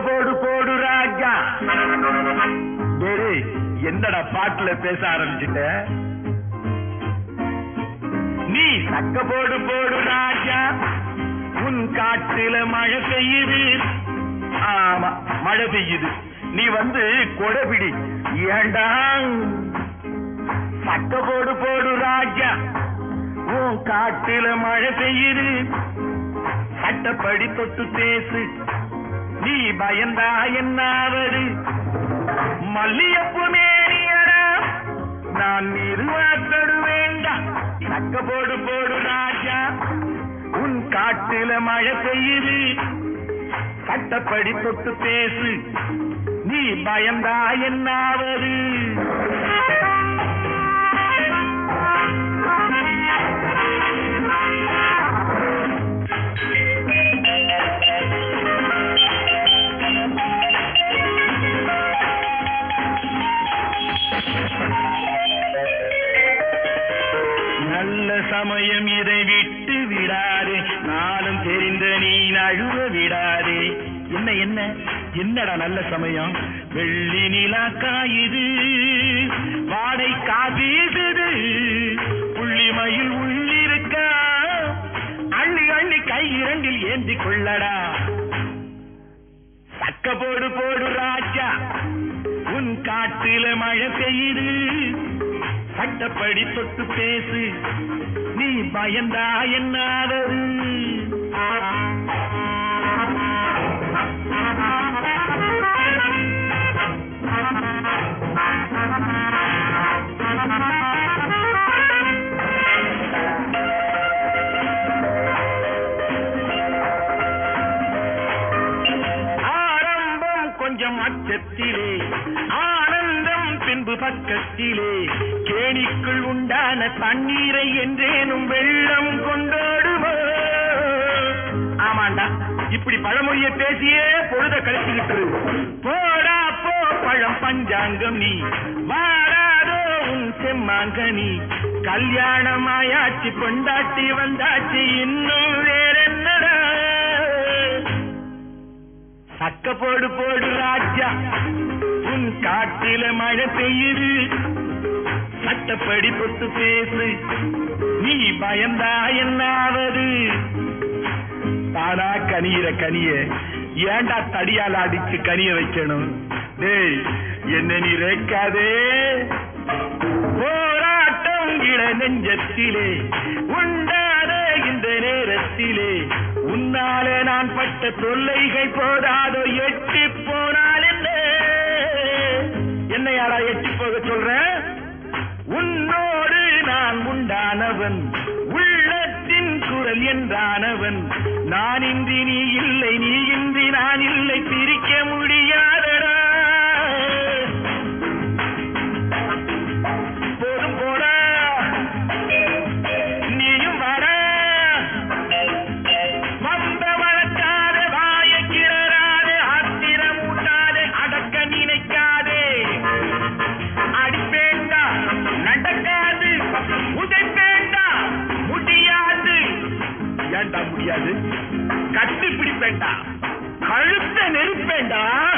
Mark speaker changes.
Speaker 1: போடு போடு ராஜா டேய் என்னடா பாட்டுல பேச ஆரம்பிச்சிட்ட நீ சக்க போடு போடு ராஜா உன் காட்டுல மழை பெய்யுது ஆமா மழை பெய்யுது நீ வந்து கொடைபிடி ஏண்டா சக்க போடு போடு ராஜா உன் காட்டுல மழை பெய்யுது சட்டப்படி தொட்டு பேசு நீ பயந்தா என்னாவது மல்லியப்பு மேரியடா நான் நிறுவாத்தடு வேண்டாம் சக்க போடு போடு ராஜா உன் காட்டுல மழை பெய்யுது சட்டப்படி தொட்டு பேசு நீ பயந்தா என்னாவது நல்ல சமயம் இதை விட்டு விடாதே நானும் தெரிந்த நீ நழுவ விடாதே என்ன என்ன என்னடா நல்ல சமயம் வெள்ளி நிலா காயுது வாடை காதீசுது புள்ளி மயில் உள்ளிருக்கா அள்ளி அள்ளி கை இரண்டில் ஏந்தி கொள்ளடா சக்க போடு போடு ராஜா உன் காட்டில மழை பெய்யுது சட்டப்படி தொட்டு பேசு நீ பயந்தா என்னாவது ஆரம்பம் கொஞ்சம் அச்சத்திலே ஆனந்தம் பின்பு பக்கத்திலே கேணிக்குள் உண்டான தண்ணீரை என்றேனும் வெள்ளம் கொண்டாடுமோ ஆமாண்டா இப்படி பழமொழியை பேசியே பொழுத கழிச்சுக்கிட்டு இரு. போடா போ பழம் பஞ்சாங்கம் நீ வாராதோ உன் செம்மாங்கனி கல்யாணம் ஆயாச்சு கொண்டாட்டி வந்தாச்சு இன்னும் வேற என்னடா சக்க போடு போடு ராஜா உன் காட்டில மழை பெய்யுது சட்டப்படி பொத்து பேசு நீ பயந்தா என்னாவது தானா கனியிற கனிய ஏண்டா தடியால அடிச்சு கனிய வைக்கணும் டேய் என்ன நீ ரேக்காதே போராட்டம் இள நெஞ்சத்திலே உண்டாத இந்த நேரத்திலே உன்னாலே நான் பட்ட தொல்லைகள் போதாதோ எட்டி போனால் என்ன என்னையாடா எட்டி போக சொல்றேன் உன்னோடு நான் உண்டானவன் உள்ளத்தின் குரல் என்றானவன் நான் இன்றி நீ இல்லை நீ இன்றி நான் இல்லை பிரிக்க முடியாதடா போதும் போடா நீயும் வாடா வந்த வளர்க்காதே வாயை கிளறாதே ஆத்திரம் ஊட்டாதே அடக்க நினைக்காதே அடிப்பேண்டா நடக்காது உதைப்பேண்டா முடியாது ஏண்டா முடியாது கட்டி பிடிப்பேண்டா கழுத்த நெருப்பேண்டா